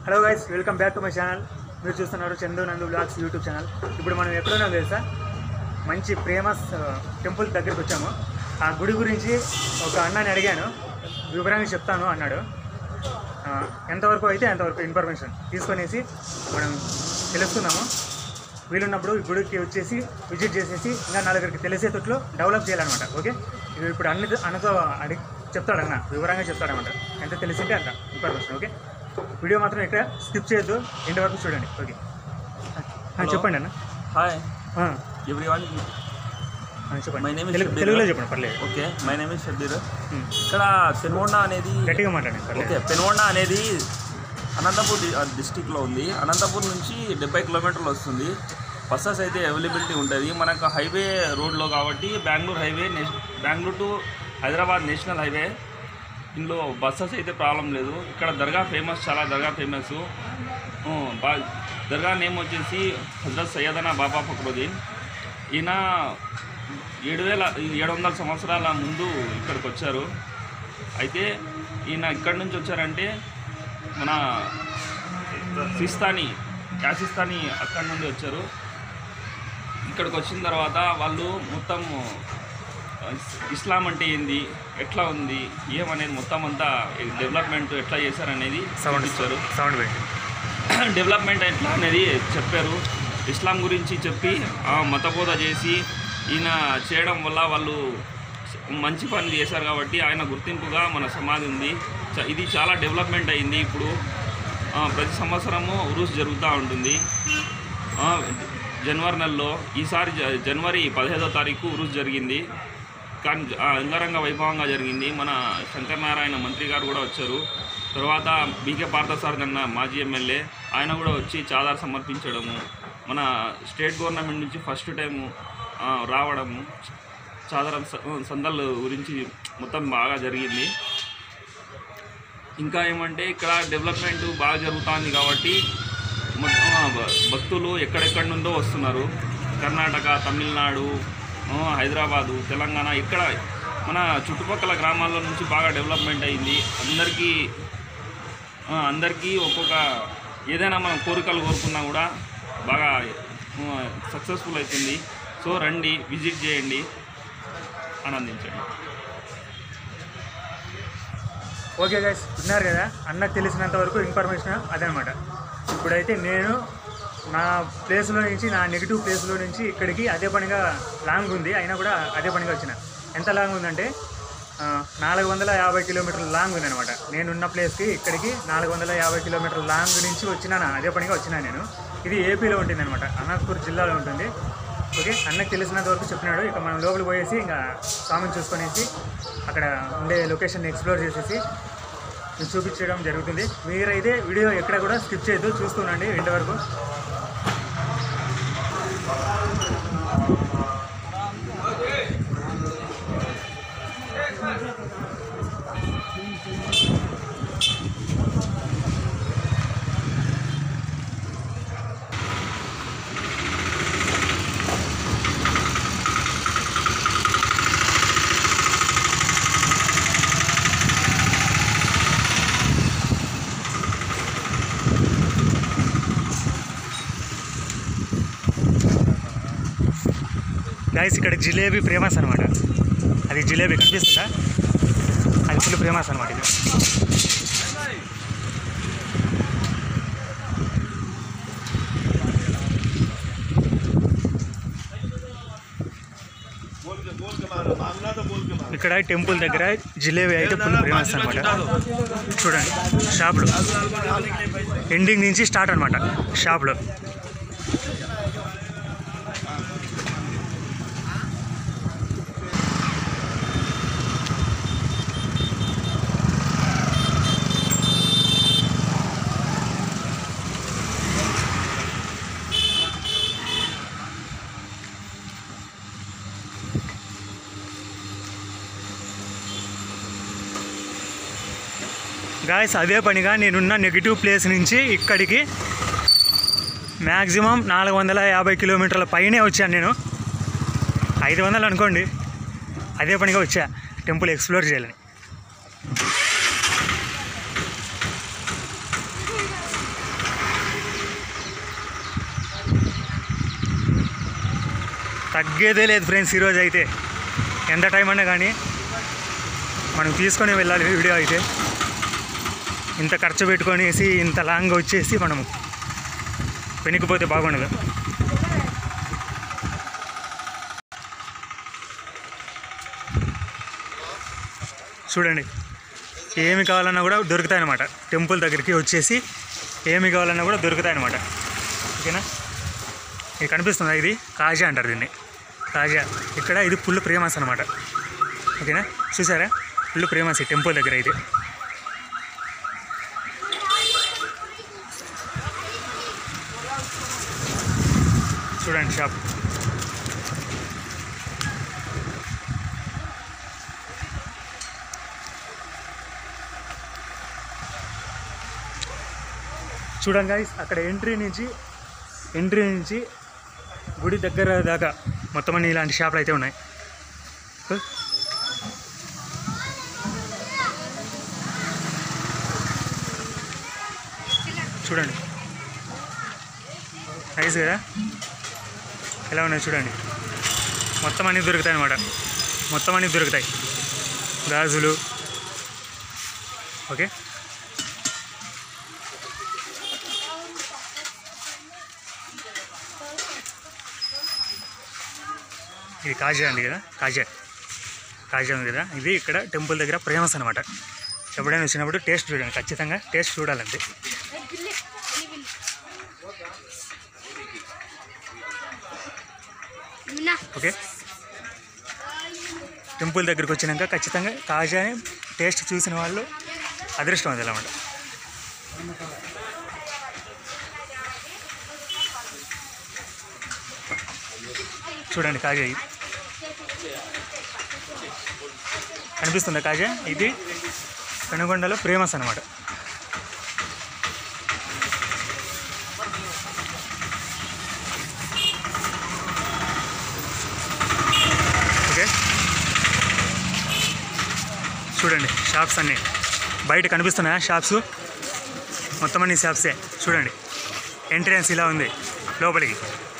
Hello guys welcome back to my channel మీరు చూస్తున్నారు చందు నందు బ్లాగ్స్ యూట్యూబ్ ఛానల్ ఇప్పుడు మనం ఎక్కడున్నాం తెలుసా మంచి ఫేమస్ టెంపుల్ దగ్గరికి వచ్చాము ఆ గుడి గురించి ఒక అన్నని అడిగాను వివరంగా చెప్తాను అన్నాడు ఆ, ఎంతవరకు అయితే అంతవరకు ఇన్ఫర్మేషన్ తీసుకొనేసి మనం తెలుసుకుందాము వీలున్నప్పుడు ఈ గుడికి వచ్చేసి విజిట్ చేసేసి ఇంకా నలుగురికి తెలిసేటట్లు డెవలప్ చేయాలన్నమాట ఓకే ఇది ఇప్పుడు అన్ని అన్నతో అడిగి చెప్తాడు అన్న వివరంగా చెప్తాడనమాట ఎంత తెలిసింటే అంత ఇన్ఫర్మేషన్ ఓకే వీడియో మాత్రం ఇక్కడ స్కిప్ చేయొద్దు ఎండ్ వరకు చూడండి ఓకే ఆ, Hello. చెప్పండి అన్న హాయ్ ఆ, ఎవ్రీవన్ ఆ, చెప్పండి My name is Telugu- Shabbir. తెలుగులో చెప్పండి పర్లేదు okay my name is Shabbir um. ఇక్కడ పెనుగొండ అనేది గట్టిగా మాట్లాడండి ఓకే పర్లేదు పెనుగొండ అనేది అనంతపూర్ డి- డిస్టిక్లో ఉంది అనంతపూర్ నుంచి డెబ్బై కిలోమీటర్లు వస్తుంది బస్సెస్ అయితే అవైలబిలిటీ ఉంటుంది మనకు హైవే రోడ్లో కాబట్టి బెంగళూరు హైవే నేష్ Bengaluru to Hyderabad national highway ఇందులో బస్సెస్ అయితే ప్రాబ్లం లేదు ఇక్కడ దర్గా ఫేమస్ చాలా దర్గా ఫేమస్ బా దర్గా నేమ్ వచ్చేసి హజరత్ సయ్యదనా బాబా ఫక్రుద్దీన్ ఈయన ఏడు వేల ఏడు వందల సంవత్సరాల ముందు ఇక్కడికి వచ్చారు అయితే ఈయన ఇక్కడి నుంచి వచ్చారంటే మన సిస్తాని యాసిస్తాని అక్కడి నుండి వచ్చారు ఇక్కడికి వచ్చిన తర్వాత వాళ్ళు మొత్తం ఇస్లాం అంటే ఏంది ఎట్లా ఉంది ఏమనేది మొత్తం అంతా డెవలప్మెంట్ ఎట్లా చేశారనేది సౌండ్ ఇచ్చారు సౌండ్ పెట్టి డెవలప్మెంట్ ఎట్లా అనేది చెప్పారు ఇస్లాం గురించి చెప్పి ఆ, మతబోధ చేసి ఈయన చేయడం వల్ల వాళ్ళు మంచి పని చేశారు కాబట్టి ఆయన గుర్తింపుగా మన సమాధి ఉంది చ- ఇది చాలా డెవలప్మెంట్ అయింది ఇప్పుడు ఆ, ప్రతి సంవత్సరము ఉరుస్ జరుగుతూ ఉంటుంది ఆ, జనవరి నెలలో ఈసారి జ- జనవరి పదిహేదో తారీఖు ఉరుస్ జరిగింది కానీ జ- ఆ, అంగరంగ వైభవంగా జరిగింది మన శంకరనారాయణ మంత్రి గారు కూడా వచ్చారు తర్వాత బీకే పార్థసారథి అన్న మాజీ ఎమ్మెల్యే ఆయన కూడా వచ్చి చాదార్ సమర్పించడము మన స్టేట్ గవర్నమెంట్ నుంచి ఫస్ట్ టైము ఆ, రావడము చాదరం స- సందల్ గురించి మొత్తం బాగా జరిగింది ఇంకా ఏమంటే ఇక్కడ డెవలప్మెంట్ బాగా జరుగుతుంది కాబట్టి మొత్తం ఆ భ- భక్తులు ఎక్కడెక్కడి నుండో వస్తున్నారు కర్ణాటక తమిళనాడు ఆ, హైదరాబాదు తెలంగాణ ఇక్కడ మన చుట్టుపక్కల గ్రామాల నుంచి బాగా డెవలప్మెంట్ అయింది అందరికీ ఆ, అందరికీ ఒక్కొక్క ఏదైనా మనం కోరికలు కోరుకున్నా కూడా బాగా సక్సెస్ఫుల్ అవుతుంది సో రండి విజిట్ చేయండి ఆనందించండి ఓకే గైస్ విన్నారు కదా అన్నకు తెలిసినంత వరకు ఇన్ఫర్మేషన్ అదనమాట ఇప్పుడైతే నేను నా ప్లేస్లో నుంచి నా నెగిటివ్ ప్లేస్లో నుంచి ఇక్కడికి అదే పనిగా లాంగ్ ఉంది అయినా కూడా అదే పనిగా వచ్చిన ఎంత లాంగ్ ఉందంటే ఆ, నాలుగు వందల యాభై కిలోమీటర్ల లాంగ్ ఉంది అనమాట నేనున్న ప్లేస్కి ఇక్కడికి నాలుగు వందల యాభై కిలోమీటర్ల లాంగ్ నుంచి వచ్చినా అదే పనిగా వచ్చినా నేను ఇది ఏపీలో ఉంటుంది అనమాట అనంతపూర్ జిల్లాలో ఉంటుంది ఓకే అన్నకు తెలిసినంత వరకు చెప్పినాడు ఇక మనం లోపలికి పోయేసి ఇంకా స్వామిని చూసుకొనేసి అక్కడ ఉండే లొకేషన్ ఎక్స్ప్లోర్ చేసేసి మీకు చూపించడం జరుగుతుంది మీరైతే వీడియో ఎక్కడ కూడా స్కిప్ చేయొద్దు చూస్తుండండి ఎండ్ వరకు గాయస్ ఇక్కడ జిలేబీ ఫేమస్ అనమాట అది జిలేబీ కనిపిస్తుందా అది ఫుల్ ఫేమస్ అనమాట ఇది ఇక్కడ టెంపుల్ దగ్గర జిలేబీ అయితే ఫుల్ ఫేమస్ అనమాట చూడండి షాప్లో ఎండింగ్ నుంచి స్టార్ట్ అనమాట షాప్లో గాయస్ అదే పనిగా నేనున్న నెగిటివ్ ప్లేస్ నుంచి ఇక్కడికి మ్యాక్సిమం నాలుగు వందల యాభై కిలోమీటర్ల పైనే వచ్చాను నేను ఐదు వందలు అనుకోండి అదే పనిగా వచ్చా టెంపుల్ ఎక్స్ప్లోర్ చేయాలని తగ్గేదే లేదు ఫ్రెండ్స్ ఈరోజు అయితే ఎంత టైం అన్నా కానీ మనం తీసుకొని వెళ్ళాలి వీడియో అయితే ఇంత ఖర్చు పెట్టుకొనేసి ఇంత లాంగ్ వచ్చేసి మనము పెనికిపోతే బాగుండదు చూడండి ఏమి కావాలన్నా కూడా దొరుకుతాయి అన్నమాట టెంపుల్ దగ్గరికి వచ్చేసి ఏమి కావాలన్నా కూడా దొరుకుతాయి అన్నమాట ఓకేనా ఇది కనిపిస్తుందా ఇది కాజా అంటారు దీన్ని కాజా ఇక్కడ ఇది ఫుల్ ప్రేమాస్ అనమాట ఓకేనా చూసారా ఫుల్ ప్రేమాస్ ఈ టెంపుల్ దగ్గర ఇది చూడండి షాప్ చూడండి guys అక్కడ ఎంట్రీ నుంచి ఎంట్రీ నుంచి గుడి దగ్గర దాకా మొత్తం అన్ని ఇలాంటి షాపులు అయితే ఉన్నాయి హ? చూడండి నైస్ కదా ఎలా ఉన్నాయి చూడండి మొత్తం అన్నీ దొరుకుతాయి అన్నమాట మొత్తం అన్నీ దొరుకుతాయి గాజులు ఓకే ఇది కాజా అండి కదా కాజా కాజా ఉంది కదా ఇది ఇక్కడ టెంపుల్ దగ్గర ఫేమస్ అనమాట ఎప్పుడైనా వచ్చినప్పుడు టేస్ట్ చూడండి ఖచ్చితంగా టేస్ట్ చూడాలంతే ఓకే టెంపుల్ దగ్గరికి వచ్చినాక ఖచ్చితంగా కాజాని టేస్ట్ చూసిన వాళ్ళు అదృష్టం అది అనమాట చూడండి కాజా ఇది కనిపిస్తుందా కాజా ఇది పెనుగొండలో ఫేమస్ అనమాట ఓకే చూడండి షాప్స్ అన్నీ బయట కనిపిస్తున్నాయా షాప్స్ మొత్తం అన్ని షాప్సే చూడండి ఎంట్రన్స్ ఇలా ఉంది లోపలికి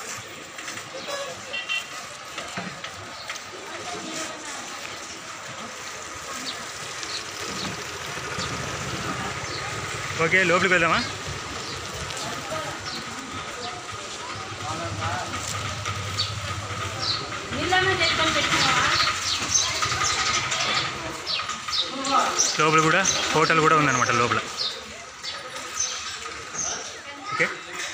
ఓకే లోపలికి వెళ్దామా లోపల కూడా హోటల్ కూడా ఉందన్నమాట లోపల ఓకే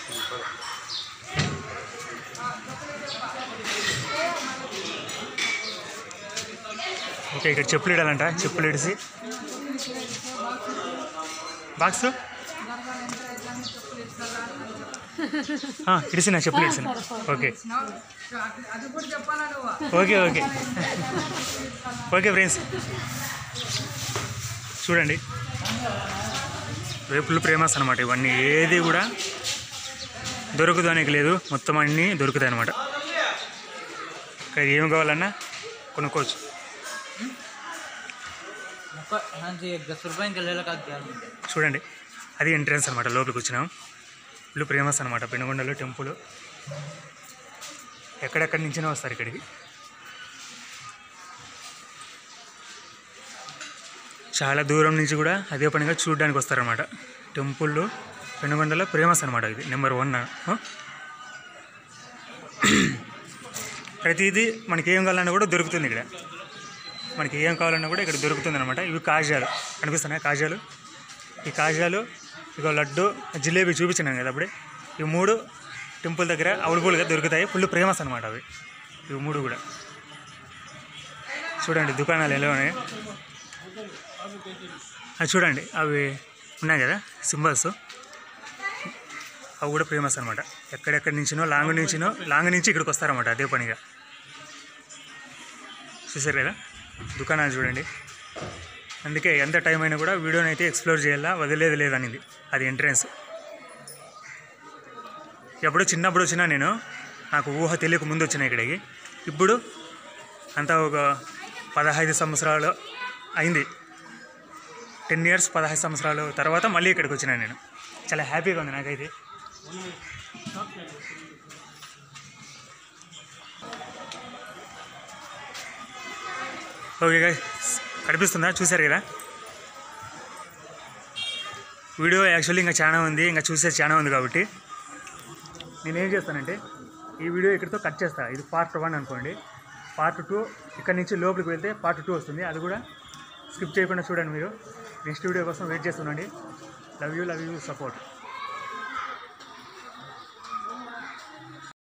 ఓకే ఇక్కడ చెప్పులు ఇడాలంట చెప్పులు ఇడిసి బాక్స్ ఇడిసిన చెప్పులు ఇడిసిన okay okay okay okay friends చూడండి రేపులు ప్రేమస్ అనమాట ఇవన్నీ ఏది కూడా దొరకదు అనేది లేదు మొత్తం అన్నీ దొరుకుతాయి అనమాట ఇక్కడ ఏమి కావాలన్నా కొనుక్కోవచ్చు हाँ जी एक दस रुपये के ले लगा दिया చూడండి అది ఎంట్రన్స్ అనమాట లోపలికి వచ్చినాం ఇల్లు ప్రేమస్ అనమాట పెనుగొండలో టెంపుల్ ఎక్కడెక్కడి నుంచినే వస్తారు ఇక్కడికి చాలా దూరం నుంచి కూడా అదే పనిగా చూడడానికి వస్తారనమాట టెంపుల్లో పెనుగొండలో ప్రేమస్ అనమాట ఇది నెంబర్ వన్ ప్రతిదీ మనకి ఏం కావాలన్నా కూడా దొరుకుతుంది ఇక్కడ మనకి ఏం కావాలన్నా కూడా ఇక్కడ దొరుకుతుంది అనమాట ఇవి కాజాలు కనిపిస్తున్నాయి కాజాలు ఈ కాజాలు ఇక లడ్డు జిలేబీ చూపించినాం కదా అప్పుడే ఈ మూడు టెంపుల్ దగ్గర అవైలబుల్గా దొరుకుతాయి ఫుల్ ఫేమస్ అనమాట అవి ఇవి మూడు కూడా చూడండి దుకాణాలు ఎలా ఉన్నాయి అది చూడండి అవి ఉన్నాయి కదా సింబల్స్ అవి కూడా ఫేమస్ అనమాట ఎక్కడెక్కడి నుంచినో లాంగ్ నుంచినో లాంగ్ నుంచి ఇక్కడికి వస్తారన్నమాట అదే పనిగా చూసారు కదా దుకాణాలు చూడండి అందుకే ఎంత టైం అయినా కూడా వీడియోని అయితే ఎక్స్ప్లోర్ చేయాలా వదిలేదు లేదనిది అది ఎంట్రన్స్ ఎప్పుడు చిన్నప్పుడు వచ్చినా నేను నాకు ఊహ తెలియక ముందు వచ్చిన ఇక్కడికి ఇప్పుడు అంతా ఒక పదహైదు సంవత్సరాలు అయింది టెన్ ఇయర్స్ పదహైదు సంవత్సరాలు తర్వాత మళ్ళీ ఇక్కడికి వచ్చినా నేను చాలా హ్యాపీగా ఉంది నాకైతే ఓకే guys, కనిపిస్తుందా చూసారు కదా వీడియో యాక్చువల్లీ ఇంకా చాలా ఉంది ఇంకా చూసేది చాలా ఉంది కాబట్టి నేనేం చేస్తానంటే ఈ వీడియో ఇక్కడితో కట్ చేస్తా ఇది పార్ట్ వన్ అనుకోండి పార్ట్ టూ ఇక్కడ నుంచి లోపలికి వెళ్తే పార్ట్ టూ వస్తుంది అది కూడా స్కిప్ చేయకుండా చూడండి మీరు నెక్స్ట్ వీడియో కోసం వెయిట్ చేస్తుండండి love you love you support